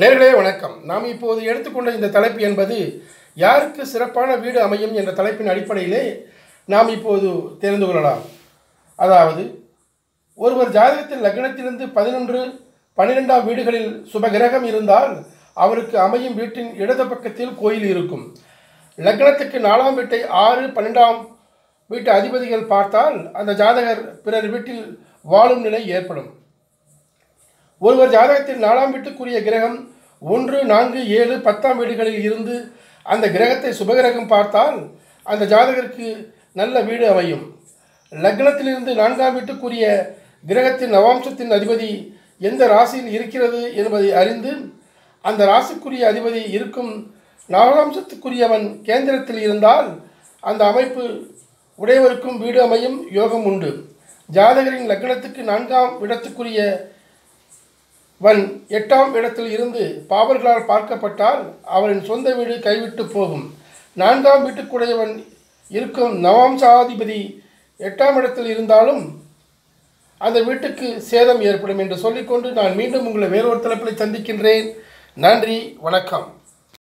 நேர்களே வணக்கம் நாம் இப்போது எடுத்துக்கொண்ட இந்த தலைப்பு என்பது யாருக்கு சிறப்பான வீடு அமையும் என்ற தலைப்பின் அடிப்படையிலே நாம் இப்போது தெரிந்து கொள்ளலாம் அதாவது ஒருவர் ஜாதகத்தில் லக்னத்திலிருந்து பதினொன்று பன்னிரெண்டாம் வீடுகளில் சுபகிரகம் இருந்தால் அவருக்கு அமையும் வீட்டின் இடது பக்கத்தில் கோயில் இருக்கும் லக்னத்துக்கு நாலாம் வீட்டை ஆறு பன்னெண்டாம் வீட்டு அதிபதிகள் பார்த்தால் அந்த ஜாதகர் பிறர் வீட்டில் வாழும் நிலை ஏற்படும் ஒருவர் ஜாதகத்தில் நாலாம் வீட்டுக்குரிய கிரகம் ஒன்று நான்கு ஏழு பத்தாம் வீடுகளில் இருந்து அந்த கிரகத்தை சுபகிரகம் பார்த்தால் அந்த ஜாதகருக்கு நல்ல வீடு அமையும் லக்னத்திலிருந்து நான்காம் வீட்டுக்குரிய கிரகத்தின் நவாம்சத்தின் அதிபதி எந்த ராசியில் இருக்கிறது என்பதை அறிந்து அந்த ராசிக்குரிய அதிபதி இருக்கும் நவாம்சத்துக்குரியவன் கேந்திரத்தில் இருந்தால் அந்த அமைப்பு உடையவருக்கும் வீடு அமையும் யோகம் உண்டு ஜாதகரின் லக்னத்துக்கு நான்காம் இடத்துக்குரிய வன் எட்டாம் இடத்தில் இருந்து பாவர்களால் பார்க்கப்பட்டால் அவரின் சொந்த வீடு கைவிட்டு போகும் நான்காம் வீட்டுக்குடையவன் இருக்கும் நவாம்சாதிபதி எட்டாம் இடத்தில் இருந்தாலும் அந்த வீட்டுக்கு சேதம் ஏற்படும் என்று சொல்லிக்கொண்டு நான் மீண்டும் உங்களை வேறொரு தலைப்பில் சந்திக்கின்றேன் நன்றி வணக்கம்